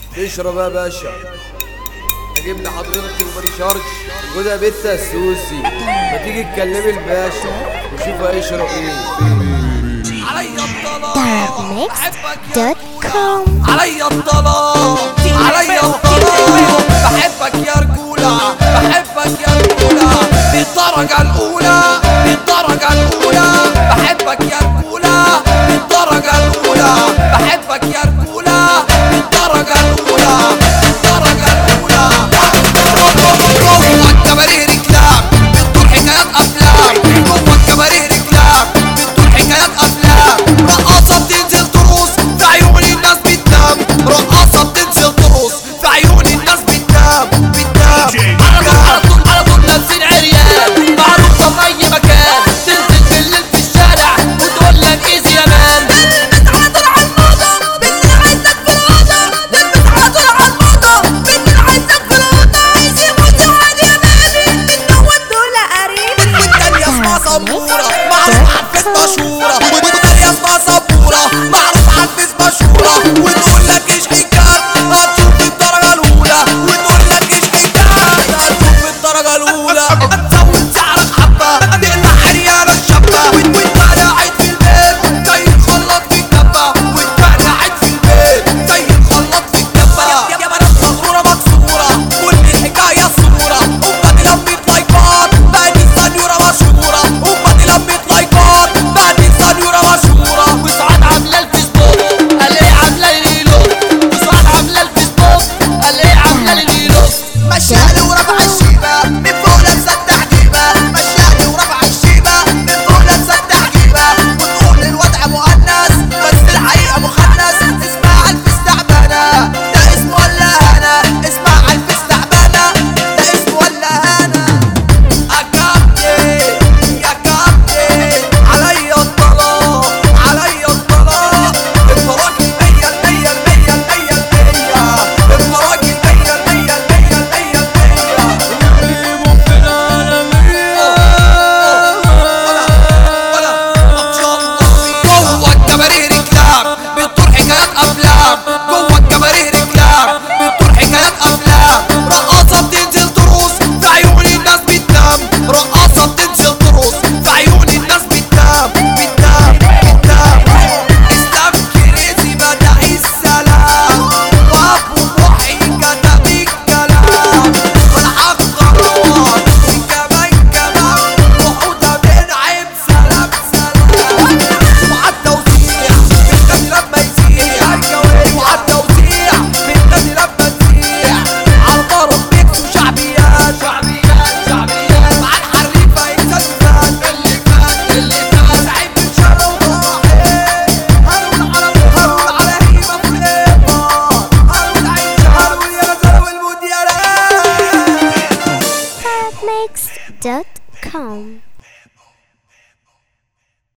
اشرب يا باشا اجيب لحضرتك الماني شارج خد يا بت السوسي ما تيجي تكلمي الباشا وشوف هيشرب ايه عليا الطلاق Darkmix.com عليا الطلاق عليا الطلاق بحبك يا رجولة بحبك يا رجولة بالدرجة الأولى بالدرجة الأولى بحبك يا رجولة بالدرجة الأولى بحبك يا رجولة بالدرجة الأولى بالدرجة الأولى جوه الكباريه رجلام بتدور حكايات أفلام جوه الكباريه رجلام بتدور حكايات أفلام رقاصة بتنزل ترقص في عيون الناس بتنام رقاصة بتنزل ترقص في عيون الناس بتنام بتنام على طول على طول على طول لابسين عريان معروفة في أي مكان تنزل بالليل في الشارع وتقول لك إيزي يا مان على طول على الموضة بنت عايزك في الأوضة لبس على طول على الموضة بنت عايزك في الأوضة عايز يموت عادي يا بيبي النوم دول قريب والتانية اسمها سبورة معروف على الفيس مشهورة والتانية اسمها سبورة معروف على الفيس مشهورة وتقول لك ايش حكاية هتشوف الدرجة الأولى وتقول لك ايش حكاية هتشوف الدرجة الأولى تزود سعرك حبة تقطع عريانة الشابة وانت قاعد في البيت زي الخلاط في الكبة وانت قاعد في البيت زي الخلاط في الكبة يا بنات مغرورة مكسورة كل الحكاية صورة أمتي لميت لايكات بقت السنيورة مشهورة أمتي لميت لايكات بقت السنيورة مشهورة وسعاد عاملة الفيسبوك قال ايه عاملة الريلو وسعاد عاملة الفيسبوك قال ايه عاملة الريلو مشالي ورفع الشيبة من فوق لابسة التحجيبة مشالي ورفع الشيبة من فوق لابسة التحجيبة وتقول الوضع مؤنث بس الحقيقة مخنث اسمها الف استعبانة ده اسمه ولا هنا اسمها الف استعبانة ده اسمه ولا هنا أكابتن يا كابتن عليا الطلاق عليا الطلاق الطلاق المية المية المية المية المية الطلاق المية المية المية المية المية جوه الكباريه رجلام بتدور حكايات افلام